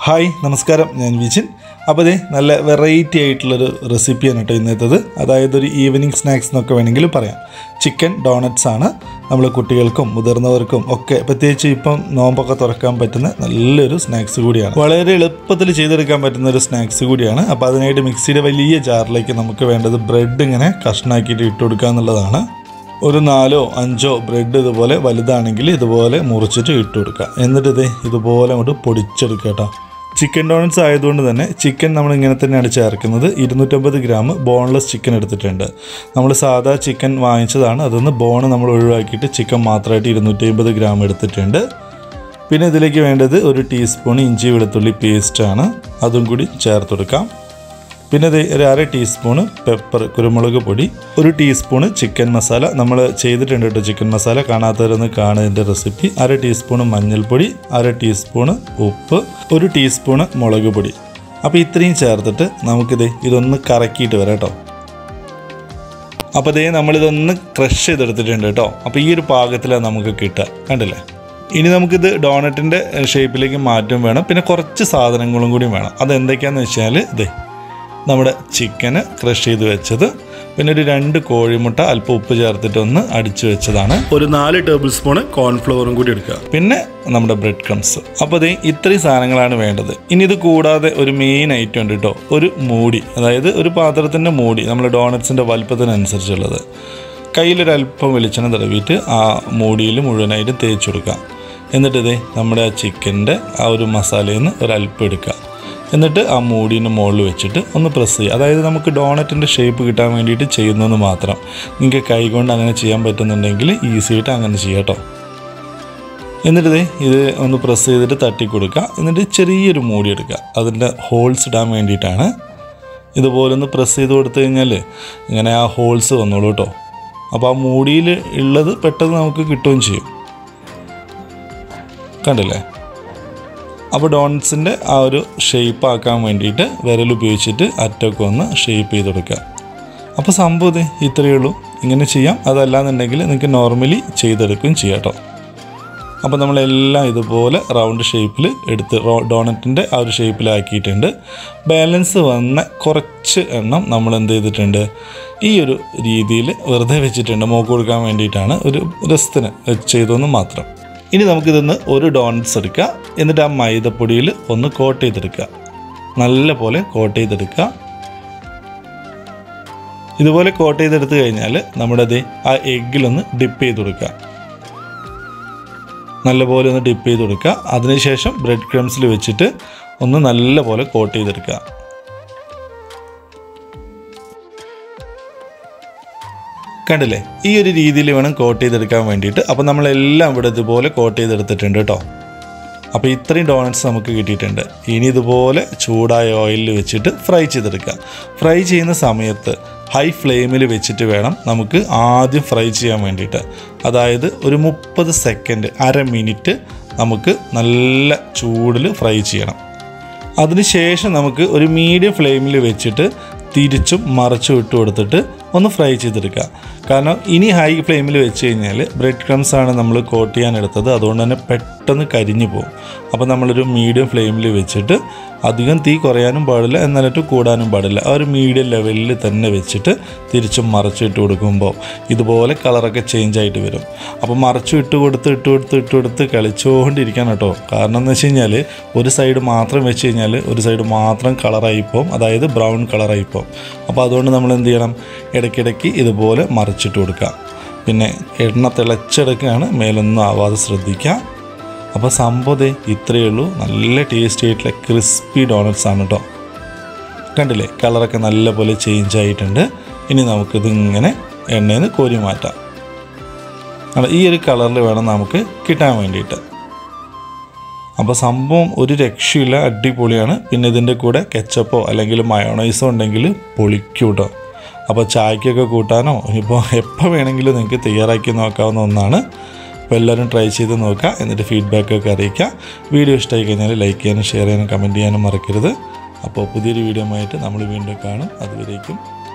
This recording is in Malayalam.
ഹായ് നമസ്കാരം ഞാൻ വിജിൻ അപ്പോൾ ഇതേ നല്ല വെറൈറ്റി ആയിട്ടുള്ളൊരു റെസിപ്പിയാണ് കേട്ടോ ഇന്നത്തേത് അതായത് ഒരു ഈവനിങ് സ്നാക്സ് എന്നൊക്കെ വേണമെങ്കിൽ പറയാം ചിക്കൻ ഡോണറ്റ്സ് ആണ് നമ്മൾ കുട്ടികൾക്കും മുതിർന്നവർക്കും ഒക്കെ പ്രത്യേകിച്ച് ഇപ്പം നോമ്പൊക്കെ തുറക്കാൻ പറ്റുന്ന നല്ലൊരു സ്നാക്സ് കൂടിയാണ് വളരെ എളുപ്പത്തിൽ ചെയ്തെടുക്കാൻ പറ്റുന്ന ഒരു സ്നാക്സ് കൂടിയാണ് അപ്പോൾ അതിനായിട്ട് മിക്സിയുടെ വലിയ ജാറിലേക്ക് നമുക്ക് വേണ്ടത് ബ്രെഡ് ഇങ്ങനെ കഷ്ണാക്കിയിട്ട് ഇട്ട് കൊടുക്കുക എന്നുള്ളതാണ് ഒരു നാലോ അഞ്ചോ ബ്രെഡ് ഇതുപോലെ വലുതാണെങ്കിൽ ഇതുപോലെ മുറിച്ചിട്ട് ഇട്ട് കൊടുക്കുക എന്നിട്ട് ഇത് ഇതുപോലെ അങ്ങോട്ട് പൊടിച്ചെടുക്കുക കേട്ടോ ചിക്കൻ ഡോണറ്റ്സ് ആയതുകൊണ്ട് തന്നെ ചിക്കൻ നമ്മൾ ഇങ്ങനെ തന്നെയാണ് ചേർക്കുന്നത് ഇരുന്നൂറ്റമ്പത് ഗ്രാം ബോൺലെസ് ചിക്കൻ എടുത്തിട്ടുണ്ട് നമ്മൾ സാധാ ചിക്കൻ വാങ്ങിച്ചതാണ് അതൊന്ന് ബോൺ നമ്മൾ ഒഴിവാക്കിയിട്ട് ചിക്കൻ മാത്രമായിട്ട് ഇരുന്നൂറ്റി അമ്പത് ഗ്രാം എടുത്തിട്ടുണ്ട് പിന്നെ ഇതിലേക്ക് വേണ്ടത് ഒരു ടീസ്പൂൺ ഇഞ്ചി വെളുത്തുള്ളി പേസ്റ്റാണ് അതും കൂടി ചേർത്ത് കൊടുക്കാം പിന്നെ ഇത് ഒരു അര ടീസ്പൂണ് പെപ്പർ കുരുമുളക് പൊടി ഒരു ടീസ്പൂണ് ചിക്കൻ മസാല നമ്മൾ ചെയ്തിട്ടുണ്ട് കേട്ടോ ചിക്കൻ മസാല കാണാത്തവരൊന്ന് കാണുന്നതിൻ്റെ റെസിപ്പി അര ടീസ്പൂണ് മഞ്ഞൾപ്പൊടി അര ടീസ്പൂണ് ഉപ്പ് ഒരു ടീസ്പൂണ് മുളക് പൊടി അപ്പോൾ ഇത്രയും ചേർത്തിട്ട് നമുക്കിത് ഇതൊന്ന് കറക്കിയിട്ട് വരാം കേട്ടോ അപ്പോൾ ഇതേ നമ്മളിതൊന്ന് ക്രഷ് ചെയ്തെടുത്തിട്ടുണ്ട് കേട്ടോ അപ്പോൾ ഈ ഒരു പാകത്തിലാണ് നമുക്ക് കിട്ടുക കണ്ടില്ലേ ഇനി നമുക്കിത് ഡോണറ്റിൻ്റെ ഷേപ്പിലേക്ക് മാറ്റം വേണം പിന്നെ കുറച്ച് സാധനങ്ങളും കൂടി വേണം അതെന്തൊക്കെയാണെന്ന് വെച്ചാൽ ഇതേ നമ്മുടെ ചിക്കന് ക്രഷ് ചെയ്ത് വെച്ചത് പിന്നെ ഒരു രണ്ട് കോഴിമുട്ട അല്പം ഉപ്പ് ചേർത്തിട്ട് ഒന്ന് അടിച്ചു വെച്ചതാണ് ഒരു നാല് ടേബിൾ സ്പൂൺ കോൺഫ്ലവറും കൂടി എടുക്കുക പിന്നെ നമ്മുടെ ബ്രെഡ് ക്രംസ് അപ്പോൾ ഇത് ഇത്രയും സാധനങ്ങളാണ് വേണ്ടത് ഇനി ഇത് കൂടാതെ ഒരു മെയിൻ ഐറ്റം ഉണ്ട് കേട്ടോ ഒരു മൂടി അതായത് ഒരു പാത്രത്തിൻ്റെ മൂടി നമ്മുടെ ഡോണറ്റ്സിൻ്റെ വലുപ്പത്തിനനുസരിച്ചുള്ളത് കയ്യിലൊരല്പം വെളിച്ചെണ്ണ തടവിയിട്ട് ആ മൂടിയിൽ മുഴുവനായിട്ട് തേച്ച് കൊടുക്കുക എന്നിട്ട് ഇതേ നമ്മുടെ ആ ചിക്കൻ്റെ ആ ഒരു മസാലയിൽ നിന്ന് ഒരല്പം എടുക്കുക എന്നിട്ട് ആ മൂടീൻ്റെ മുകളിൽ വെച്ചിട്ട് ഒന്ന് പ്രസ് ചെയ്യുക അതായത് നമുക്ക് ഡോണറ്റിൻ്റെ ഷേപ്പ് കിട്ടാൻ വേണ്ടിയിട്ട് ചെയ്യുന്നതെന്ന് മാത്രം നിങ്ങൾക്ക് കൈകൊണ്ട് അങ്ങനെ ചെയ്യാൻ പറ്റുന്നുണ്ടെങ്കിൽ ഈസി ആയിട്ട് അങ്ങനെ ചെയ്യാം കേട്ടോ എന്നിട്ട് ദേ ഇത് ഒന്ന് പ്രസ് ചെയ്തിട്ട് തട്ടി കൊടുക്കുക എന്നിട്ട് ചെറിയൊരു മൂടി എടുക്കുക അതിൻ്റെ ഹോൾസ് ഇടാൻ വേണ്ടിയിട്ടാണ് ഇതുപോലെ ഒന്ന് പ്രസ് ചെയ്ത് കൊടുത്തു കഴിഞ്ഞാൽ ഇങ്ങനെ ആ ഹോൾസ് വന്നോളൂ കേട്ടോ അപ്പോൾ ആ മൂടിയിൽ ഉള്ളത് പെട്ടെന്ന് നമുക്ക് കിട്ടുകയും ചെയ്യും കണ്ടില്ലേ അപ്പോൾ ഡോൺസിൻ്റെ ആ ഒരു ഷേപ്പ് ആക്കാൻ വേണ്ടിയിട്ട് വിരൽ ഉപയോഗിച്ചിട്ട് അറ്റൊക്കെ ഒന്ന് ഷേപ്പ് ചെയ്ത് കൊടുക്കുക അപ്പോൾ സംഭവം ഇത് ഇത്രയേ ഉള്ളൂ ഇങ്ങനെ ചെയ്യാം അതല്ലാന്നുണ്ടെങ്കിൽ നിങ്ങൾക്ക് നോർമലി ചെയ്തെടുക്കുകയും ചെയ്യാം കേട്ടോ അപ്പോൾ നമ്മളെല്ലാം ഇതുപോലെ റൗണ്ട് ഷേപ്പിൽ എടുത്ത് ഡോണറ്റിൻ്റെ ആ ഒരു ഷേപ്പിലാക്കിയിട്ടുണ്ട് ബാലൻസ് വന്ന കുറച്ച് എണ്ണം നമ്മൾ എന്ത് ചെയ്തിട്ടുണ്ട് ഈ ഒരു രീതിയിൽ വെറുതെ വെച്ചിട്ടുണ്ട് മോക്ക് കൊടുക്കാൻ വേണ്ടിയിട്ടാണ് ഒരു രസത്തിന് ചെയ്തതെന്ന് മാത്രം ഇനി നമുക്കിതൊന്ന് ഒരു ഡോണറ്റ്സ് എടുക്കുക എന്നിട്ട് ആ മൈദപ്പൊടിയിൽ ഒന്ന് കോട്ട് ചെയ്തെടുക്കുക നല്ല പോലെ കോട്ട് ചെയ്തെടുക്കുക ഇതുപോലെ കോട്ട് ചെയ്തെടുത്ത് കഴിഞ്ഞാൽ നമ്മുടെ അത് ആ എഗ്ഗിലൊന്ന് ഡിപ്പ് ചെയ്ത് കൊടുക്കുക നല്ലപോലെ ഒന്ന് ഡിപ്പ് ചെയ്ത് കൊടുക്കുക അതിനുശേഷം ബ്രെഡ് ക്രംസിൽ വെച്ചിട്ട് ഒന്ന് നല്ലപോലെ കോട്ട് ചെയ്തെടുക്കുക കണ്ടില്ലേ ഈ ഒരു രീതിയിൽ വേണം കോട്ട് ചെയ്തെടുക്കാൻ വേണ്ടിയിട്ട് അപ്പോൾ നമ്മളെല്ലാം ഇവിടെ ഇതുപോലെ കോട്ട് ചെയ്തെടുത്തിട്ടുണ്ട് കേട്ടോ അപ്പോൾ ഇത്രയും ഡോണറ്റ്സ് നമുക്ക് കിട്ടിയിട്ടുണ്ട് ഇനി ഇതുപോലെ ചൂടായ ഓയിലിൽ വെച്ചിട്ട് ഫ്രൈ ചെയ്തെടുക്കുക ഫ്രൈ ചെയ്യുന്ന സമയത്ത് ഹൈ ഫ്ലെയിമിൽ വെച്ചിട്ട് വേണം നമുക്ക് ആദ്യം ഫ്രൈ ചെയ്യാൻ വേണ്ടിയിട്ട് അതായത് ഒരു മുപ്പത് സെക്കൻഡ് അര മിനിറ്റ് നമുക്ക് നല്ല ചൂടിൽ ഫ്രൈ ചെയ്യണം അതിനുശേഷം നമുക്ക് ഒരു മീഡിയം ഫ്ലെയിമിൽ വെച്ചിട്ട് തിരിച്ചും മറിച്ചും ഇട്ട് കൊടുത്തിട്ട് ഒന്ന് ഫ്രൈ ചെയ്തെടുക്കുക കാരണം ഇനി ഹൈ ഫ്ലെയിമിൽ വെച്ച് കഴിഞ്ഞാൽ ബ്രെഡ് ക്രംസ് ആണ് നമ്മൾ കോട്ട് ചെയ്യാൻ എടുത്തത് അതുകൊണ്ട് തന്നെ പെട്ടെന്ന് കരിഞ്ഞു പോകും അപ്പോൾ നമ്മളൊരു മീഡിയം ഫ്ലെയിമിൽ വെച്ചിട്ട് അധികം തീ കുറയാനും പാടില്ല എന്നാലിട്ട് കൂടാനും പാടില്ല ആ ഒരു മീഡിയം ലെവലിൽ തന്നെ വെച്ചിട്ട് തിരിച്ചും മറിച്ചും ഇട്ട് കൊടുക്കുമ്പോൾ ഇതുപോലെ കളറൊക്കെ ചേഞ്ച് ആയിട്ട് വരും അപ്പോൾ മറിച്ചും ഇട്ട് കൊടുത്ത് ഇട്ട് കൊടുത്ത് ഇട്ട് കൊടുത്ത് കളിച്ചുകൊണ്ടിരിക്കണം കേട്ടോ കാരണം എന്ന് വെച്ച് കഴിഞ്ഞാൽ ഒരു സൈഡ് മാത്രം വെച്ച് കഴിഞ്ഞാൽ ഒരു സൈഡ് മാത്രം കളറായിപ്പോവും അതായത് ബ്രൗൺ കളറായിപ്പോവും അപ്പോൾ അതുകൊണ്ട് നമ്മൾ എന്ത് ചെയ്യണം ഇടയ്ക്കിടയ്ക്ക് ഇതുപോലെ മറിച്ചിട്ട് കൊടുക്കുക പിന്നെ എണ്ണ തിളച്ചെടുക്കുകയാണ് മേലൊന്നും ആവാതെ ശ്രദ്ധിക്കുക അപ്പോൾ സംഭവം ഇത്രയേ ഉള്ളൂ നല്ല ടേസ്റ്റി ആയിട്ടുള്ള ക്രിസ്പി ഡോണറ്റ്സ് ആണ് കേട്ടോ കണ്ടില്ലേ കളറൊക്കെ നല്ലപോലെ ചേഞ്ച് ആയിട്ടുണ്ട് ഇനി നമുക്കിത് ഇങ്ങനെ എണ്ണയിൽ നിന്ന് കോരി മാറ്റാം അല്ല ഈ ഒരു കളറിൽ വേണം നമുക്ക് കിട്ടാൻ വേണ്ടിയിട്ട് അപ്പോൾ സംഭവം ഒരു രക്ഷയില്ല അടിപൊളിയാണ് പിന്നെ ഇതിൻ്റെ കൂടെ കെച്ചപ്പോ അല്ലെങ്കിൽ മയോണൈസോ ഉണ്ടെങ്കിൽ പൊളിക്കും കേട്ടോ അപ്പോൾ ചായക്കൊക്കെ കൂട്ടാനോ ഇപ്പോൾ എപ്പോൾ വേണമെങ്കിലും നിങ്ങൾക്ക് തയ്യാറാക്കി നോക്കാവുന്ന ഒന്നാണ് അപ്പോൾ എല്ലാവരും ട്രൈ ചെയ്ത് നോക്കുക എന്നിട്ട് ഫീഡ്ബാക്കൊക്കെ അറിയിക്കുക വീഡിയോ ഇഷ്ടമായി കഴിഞ്ഞാൽ ലൈക്ക് ചെയ്യാനും ഷെയർ ചെയ്യാനും കമൻറ്റ് ചെയ്യാനും മറക്കരുത് അപ്പോൾ പുതിയൊരു വീഡിയോ ആയിട്ട് നമ്മൾ വീണ്ടും കാണും അതുവരേക്കും